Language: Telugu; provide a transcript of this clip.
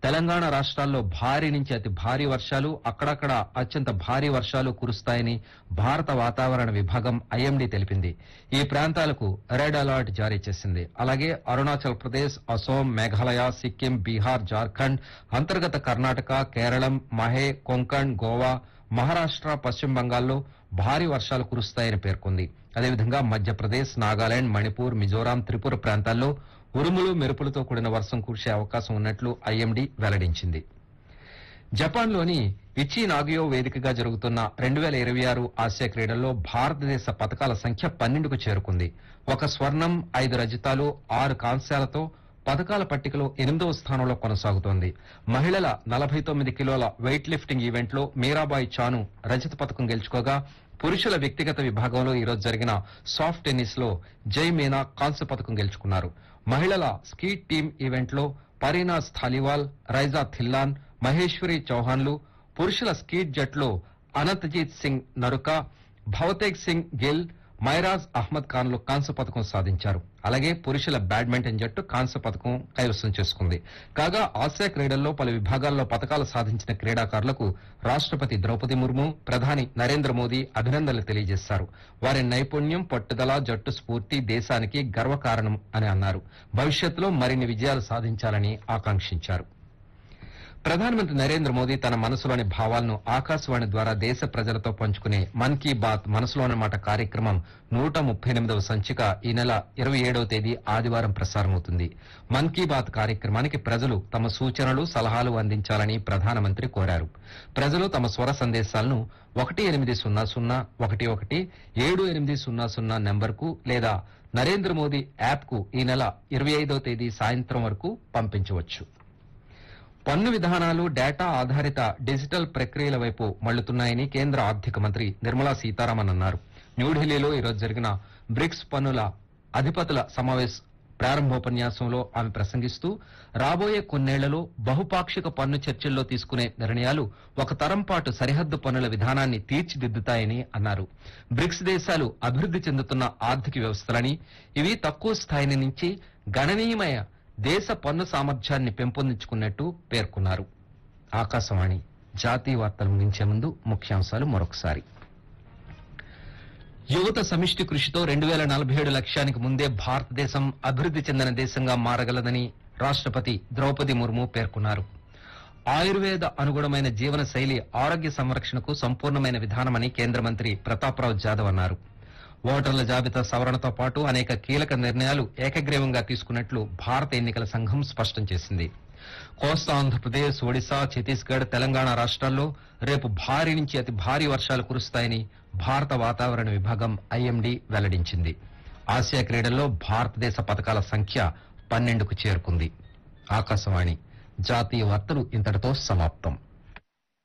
తెలంగాణ రాష్ట్రాల్లో భారీ నుంచి అతి భారీ వర్షాలు అక్కడక్కడ అత్యంత భారీ వర్షాలు కురుస్తాయని భారత వాతావరణ విభాగం ఐఎండీ తెలిపింది ఈ ప్రాంతాలకు రెడ్ అలర్ట్ జారీ చేసింది అలాగే అరుణాచల్ ప్రదేశ్ అసోం మేఘాలయ సిక్కిం బీహార్ జార్ఖండ్ అంతర్గత కర్ణాటక కేరళం మహే కొంకణ్ గోవా మహారాష్ట్ర పశ్చిమ బంగాల్లో భారీ వర్షాలు కురుస్తాయని పేర్కొంది అదేవిధంగా మధ్యప్రదేశ్ నాగాలాండ్ మణిపూర్ మిజోరాం త్రిపుర ప్రాంతాల్లో ఉరుములు మెరుపులతో కూడిన వర్షం కురిసే అవకాశం ఉన్నట్లు ఐఎండీ వెల్లడించింది జపాన్లోని ఇచి నాగియో వేదికగా జరుగుతున్న రెండు వేల ఇరవై ఆరు ఆసియా క్రీడల్లో భారతదేశ పథకాల సంఖ్య పన్నెండుకు చేరుకుంది ఒక స్వర్ణం ఐదు రజతాలు ఆరు కాంస్యాలతో పథకాల పట్టికలో ఎనిమిదవ స్థానంలో కొనసాగుతోంది మహిళల నలభై తొమ్మిది కిలోల వెయిట్ లిఫ్టింగ్ ఈవెంట్లో మీరాబాయి చాను రజత పథకం గెలుచుకోగా పురుషుల వ్యక్తిగత విభాగంలో ఈరోజు జరిగిన సాఫ్ట్ టెన్నిస్ లో జై మీనా కాంస్య పథకం గెలుచుకున్నారు మహిళల స్కీ టీమ్ ఈవెంట్లో పరీనాస్ థాలివాల్ రైజా థిల్లాన్ మహేశ్వరి చౌహాన్లు పురుషుల స్కీట్ జట్లో అనంతజీత్ సింగ్ నరుక భవతేగ్ సింగ్ గిల్ మైరాజ్ అహ్మద్ ఖాన్లు కాంస్య పథకం సాధించారు అలాగే పురుషుల బ్యాడ్మింటన్ జట్టు కాంస్య పథకం కైవసం చేసుకుంది కాగా ఆసియా క్రీడల్లో పలు విభాగాల్లో పథకాలు సాధించిన క్రీడాకారులకు రాష్ట్రపతి ద్రౌపది ముర్ము ప్రధాని నరేంద్ర మోదీ అభినందనలు తెలియజేశారు వారి నైపుణ్యం పట్టుదల జట్టు స్ఫూర్తి దేశానికి గర్వకారణం అని అన్నారు భవిష్యత్తులో మరిన్ని విజయాలు సాధించాలని ఆకాంక్షించారు ప్రధానమంత్రి నరేంద్ర మోదీ తన మనసులోని భావాలను ఆకాశవాణి ద్వారా దేశ ప్రజలతో పంచుకునే మన్ కీ బాత్ మనసులోని మాట కార్యక్రమం నూట ముప్పై ఎనిమిదవ సంచిక ఈ నెల ఇరవై ఏడవ తేదీ ఆదివారం ప్రసారమవుతుంది మన్ కీ బాత్ కార్యక్రమానికి ప్రజలు తమ సూచనలు సలహాలు అందించాలని ప్రధానమంత్రి కోరారు ప్రజలు తమ స్వర సందేశాలను ఒకటి ఎనిమిది సున్నా సున్నా ఒకటి ఒకటి ఏడు ఎనిమిది సున్నా సున్నా నెంబర్కు లేదా నరేంద్ర మోదీ యాప్కు ఈ నెల ఇరవై ఐదవ తేదీ సాయంత్రం వరకు పంపించవచ్చు పన్ను విధానాలు డేటా ఆధారిత డిజిటల్ ప్రక్రియల వైపు మళ్లుతున్నాయని కేంద్ర ఆర్థిక మంత్రి నిర్మలా సీతారామన్ అన్నారు న్యూఢిల్లీలో ఈరోజు జరిగిన బ్రిక్స్ పన్నుల అధిపతుల సమావేశ ప్రారంభోపన్యాసంలో ఆమె ప్రసంగిస్తూ రాబోయే కొన్నేళ్లలో బహుపాక్షిక పన్ను చర్చల్లో తీసుకునే నిర్ణయాలు ఒక తరం పాటు సరిహద్దు పన్నుల విధానాన్ని తీర్చిదిద్దుతాయని అన్నారు బ్రిక్స్ దేశాలు అభివృద్ది చెందుతున్న ఆర్థిక వ్యవస్థలని ఇవి తక్కువ స్థాయి నుంచి గణనీయమైన దేశ పన్ను సామర్థ్యాన్ని పెంపొందించుకున్నట్టు పేర్కొన్నారు ఆకాశవాణి జాతీయ వార్తలు ముగించే ముందు ముఖ్యాంశాలు మరొకసారి యువత సమిష్టి కృషితో రెండు వేల నలభై ఏడు లక్ష్యానికి ముందే భారతదేశం అభివృద్ది చెందిన దేశంగా మారగలదని రాష్ట్రపతి ద్రౌపది ముర్ము పేర్కొన్నారు ఆయుర్వేద అనుగుణమైన జీవన శైలి ఆరోగ్య సంరక్షణకు సంపూర్ణమైన విధానమని కేంద్ర మంత్రి ప్రతాప్రావు జాదవ్ అన్నారు ఓటర్ల జాబితా సవరణతో పాటు అనేక కీలక నిర్ణయాలు ఏకగ్రీవంగా తీసుకున్నట్లు భారత ఎన్నికల సంఘం స్పష్టం చేసింది కోస్తా ఆంధ్రప్రదేశ్ ఒడిశా ఛత్తీస్గఢ్ తెలంగాణ రాష్ట్రాల్లో రేపు భారీ నుంచి అతి భారీ వర్షాలు కురుస్తాయని భారత వాతావరణ విభాగం ఐఎండీ వెల్లడించింది ఆసియా క్రీడల్లో భారతదేశ పథకాల సంఖ్య పన్నెండుకు చేరుకుంది ఆకాశవాణి జాతీయ వార్తలు ఇంతటితో సమాప్తం